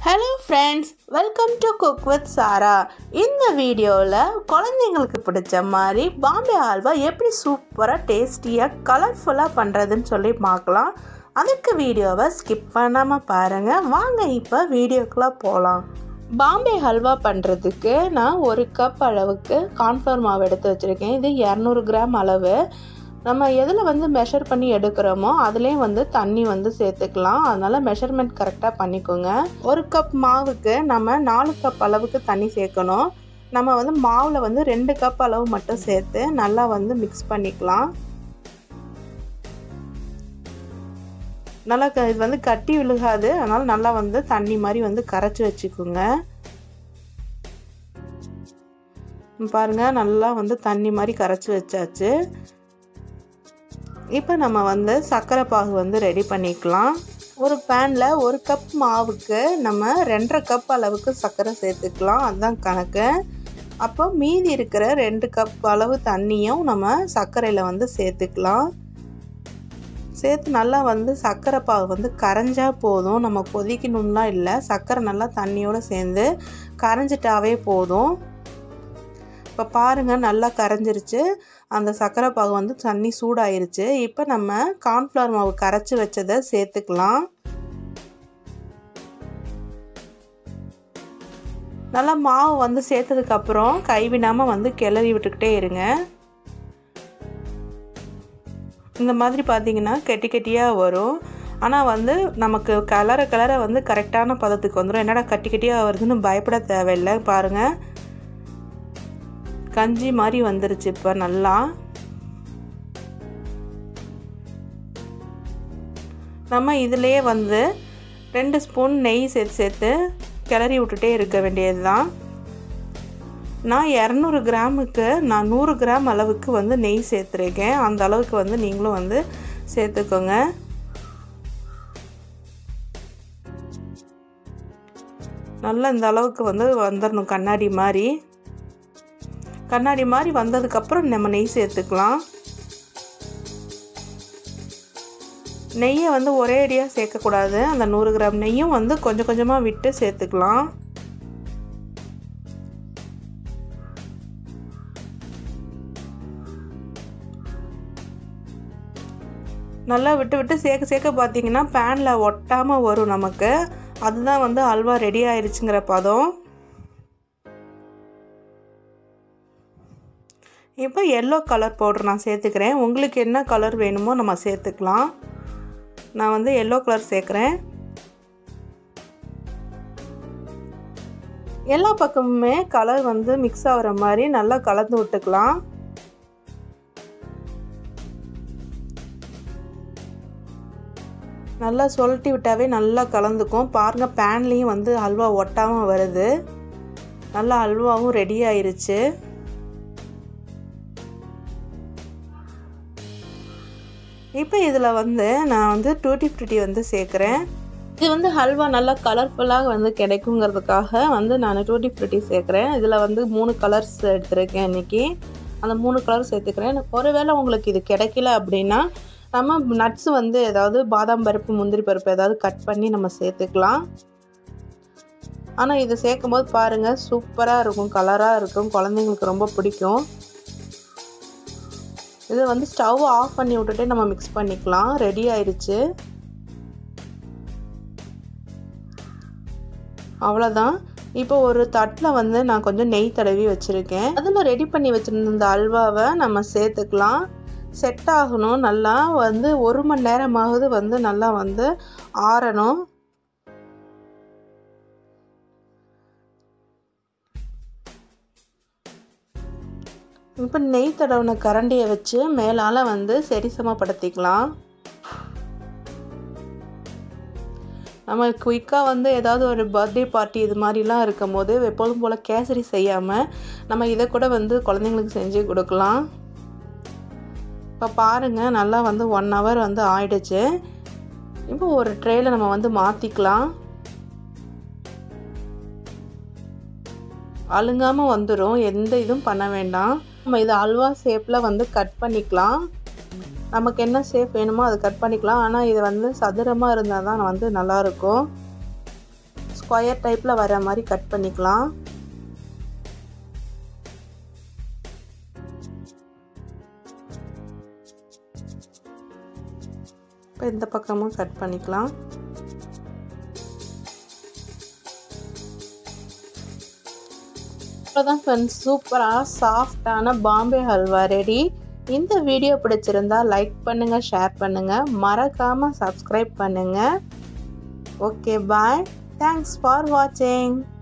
hello friends welcome to cook with Sara இந்த வீடியோவில் குழந்தைங்களுக்கு பிடிச்ச மாதிரி பாம்பே ஹல்வா எப்படி சூப்பராக டேஸ்டியாக கலர்ஃபுல்லாக பண்ணுறதுன்னு சொல்லி பார்க்கலாம் அதுக்கு வீடியோவை ஸ்கிப் பண்ணாமல் பாருங்கள் வாங்க இப்போ வீடியோக்குள்ளே போகலாம் பாம்பே ஹல்வா பண்ணுறதுக்கு நான் ஒரு கப் அளவுக்கு கார்ன்ஃப்ளவர் மாவு எடுத்து வச்சுருக்கேன் இது இரநூறு கிராம் அளவு நம்ம எதில் வந்து மெஷர் பண்ணி எடுக்கிறோமோ அதுலேயும் வந்து தண்ணி வந்து சேர்த்துக்கலாம் அதனால் மெஷர்மெண்ட் கரெக்டாக பண்ணிக்கோங்க ஒரு கப் மாவுக்கு நம்ம நாலு கப் அளவுக்கு தண்ணி சேர்க்கணும் நம்ம வந்து மாவில் வந்து ரெண்டு கப் அளவு மட்டும் சேர்த்து நல்லா வந்து மிக்ஸ் பண்ணிக்கலாம் நல்லா க இது வந்து கட்டி விழுகாது அதனால் நல்லா வந்து தண்ணி மாதிரி வந்து கரைச்சி வச்சுக்கோங்க பாருங்கள் நல்லா வந்து தண்ணி மாதிரி கரைச்சி வச்சாச்சு இப்போ நம்ம வந்து சர்க்கரை பாகு வந்து ரெடி பண்ணிக்கலாம் ஒரு பேனில் ஒரு கப் மாவுக்கு நம்ம ரெண்டரை கப் அளவுக்கு சர்க்கரை சேர்த்துக்கலாம் அதுதான் கணக்கு அப்போ மீதி இருக்கிற ரெண்டு கப் அளவு தண்ணியும் நம்ம சர்க்கரையில் வந்து சேர்த்துக்கலாம் சேர்த்து நல்லா வந்து சர்க்கரை பாகு வந்து கரைஞ்சா போதும் நம்ம கொதிக்கணும்லாம் இல்லை சர்க்கரை நல்லா தண்ணியோடு சேர்ந்து கரைஞ்சிட்டாவே போதும் இப்போ பாருங்கள் நல்லா கரைஞ்சிருச்சு அந்த சர்க்கரை பாகு வந்து தண்ணி சூடாயிருச்சு இப்போ நம்ம கார்ன்ஃப்ளவர் மாவு கரைச்சி வச்சதை சேர்த்துக்கலாம் நல்லா மாவு வந்து சேர்த்ததுக்கப்புறம் கைவிடாமல் வந்து கிளறி விட்டுக்கிட்டே இருங்க இந்த மாதிரி பார்த்தீங்கன்னா கெட்டி கெட்டியாக வரும் ஆனால் வந்து நமக்கு கலர கலர வந்து கரெக்டான பதத்துக்கு வந்துடும் என்னடா கட்டி கட்டியாக வருதுன்னு பயப்பட தேவையில்லை பாருங்கள் கஞ்சி மாதிரி வந்துருச்சு இப்போ நல்லா நம்ம இதிலே வந்து ரெண்டு ஸ்பூன் நெய் சேர்த்து சேர்த்து கிளறி விட்டுட்டே இருக்க வேண்டியது தான் நான் இரநூறு கிராமுக்கு நான் நூறு கிராம் அளவுக்கு வந்து நெய் சேர்த்துருக்கேன் அந்த அளவுக்கு வந்து நீங்களும் வந்து சேர்த்துக்கோங்க நல்லா இந்த அளவுக்கு வந்து வந்துடணும் கண்ணாடி மாதிரி கண்ணாடி மாதிரி வந்ததுக்கப்புறம் நம்ம நெய் சேர்த்துக்கலாம் நெய்யை வந்து ஒரே அடியாக சேர்க்கக்கூடாது அந்த நூறு கிராம் நெய்யும் வந்து கொஞ்சம் கொஞ்சமாக விட்டு சேர்த்துக்கலாம் நல்லா விட்டு விட்டு சேர்க்க சேர்க்க பார்த்தீங்கன்னா பேனில் ஒட்டாமல் வரும் நமக்கு அதுதான் வந்து அல்வா ரெடி ஆயிடுச்சுங்கிற பதம் இப்போ எல்லோ கலர் பவுடர் நான் சேர்த்துக்கிறேன் உங்களுக்கு என்ன கலர் வேணுமோ நம்ம சேர்த்துக்கலாம் நான் வந்து எல்லோ கலர் சேர்க்குறேன் எல்லா பக்கமுமே கலர் வந்து மிக்ஸ் ஆகிற மாதிரி நல்லா கலந்து விட்டுக்கலாம் நல்லா சொல்லிட்டு விட்டாவே நல்லா கலந்துக்கும் பாருங்கள் பேன்லேயும் வந்து அல்வா ஒட்டாமல் வருது நல்லா அல்வாவும் ரெடி ஆயிருச்சு இப்போ இதில் வந்து நான் வந்து டூட்டி ஃப்ரூட்டி வந்து சேர்க்குறேன் இது வந்து ஹல்வா நல்லா கலர்ஃபுல்லாக வந்து கிடைக்குங்கிறதுக்காக வந்து நான் டூட்டி ஃப்ரூட்டி சேர்க்குறேன் இதில் வந்து மூணு கலர்ஸ் எடுத்திருக்கேன் இன்றைக்கி அந்த மூணு கலர் சேர்த்துக்கிறேன் ஒருவேளை உங்களுக்கு இது கிடைக்கல அப்படின்னா நம்ம நட்ஸ் வந்து ஏதாவது பாதாம் பருப்பு முந்திரி பருப்பு ஏதாவது கட் பண்ணி நம்ம சேர்த்துக்கலாம் ஆனால் இதை சேர்க்கும் போது பாருங்கள் சூப்பராக இருக்கும் கலராக இருக்கும் குழந்தைங்களுக்கு ரொம்ப பிடிக்கும் இதை வந்து ஸ்டவ் ஆஃப் பண்ணி விட்டுட்டே நம்ம மிக்ஸ் பண்ணிக்கலாம் ரெடி ஆயிடுச்சு அவ்வளோதான் இப்போ ஒரு தட்டில் வந்து நான் கொஞ்சம் நெய் தடவி வச்சுருக்கேன் அதில் ரெடி பண்ணி வச்சுருந்த இந்த அல்வாவை நம்ம சேர்த்துக்கலாம் செட் ஆகணும் நல்லா வந்து ஒரு மணி நேரமாவது வந்து நல்லா வந்து ஆறணும் இப்போ நெய் தடவின கரண்டியை வச்சு மேலால் வந்து சரிசமப்படுத்திக்கலாம் நம்ம குயிக்காக வந்து ஏதாவது ஒரு பர்த்டே பார்ட்டி இது மாதிரிலாம் இருக்கும் போது எப்போதும் போல் கேசரி செய்யாமல் நம்ம இதை கூட வந்து குழந்தைங்களுக்கு செஞ்சு கொடுக்கலாம் இப்போ பாருங்கள் நல்லா வந்து ஒன் ஹவர் வந்து ஆயிடுச்சு இப்போ ஒரு ட்ரேயில் நம்ம வந்து மாற்றிக்கலாம் அழுங்காமல் வந்துடும் எந்த இதுவும் பண்ண வேண்டாம் நம்ம இதை அல்வா ஷேப்பில் வந்து கட் பண்ணிக்கலாம் நமக்கு என்ன ஷேப் வேணுமோ அதை கட் பண்ணிக்கலாம் ஆனால் இது வந்து சதுரமாக இருந்தால் தான் வந்து நல்லாயிருக்கும் ஸ்கொயர் டைப்பில் வர மாதிரி கட் பண்ணிக்கலாம் இப்போ இந்த பக்கமும் கட் பண்ணிக்கலாம் அவ்வளோதான் ஃப்ரெண்ட்ஸ் சூப்பராக சாஃப்டான பாம்பே ஹல்வா ரெடி இந்த வீடியோ பிடிச்சிருந்தா லைக் பண்ணுங்கள் ஷேர் பண்ணுங்கள் மறக்காமல் சப்ஸ்கிரைப் பண்ணுங்கள் ஓகே பாய் தேங்க்ஸ் ஃபார் வாட்சிங்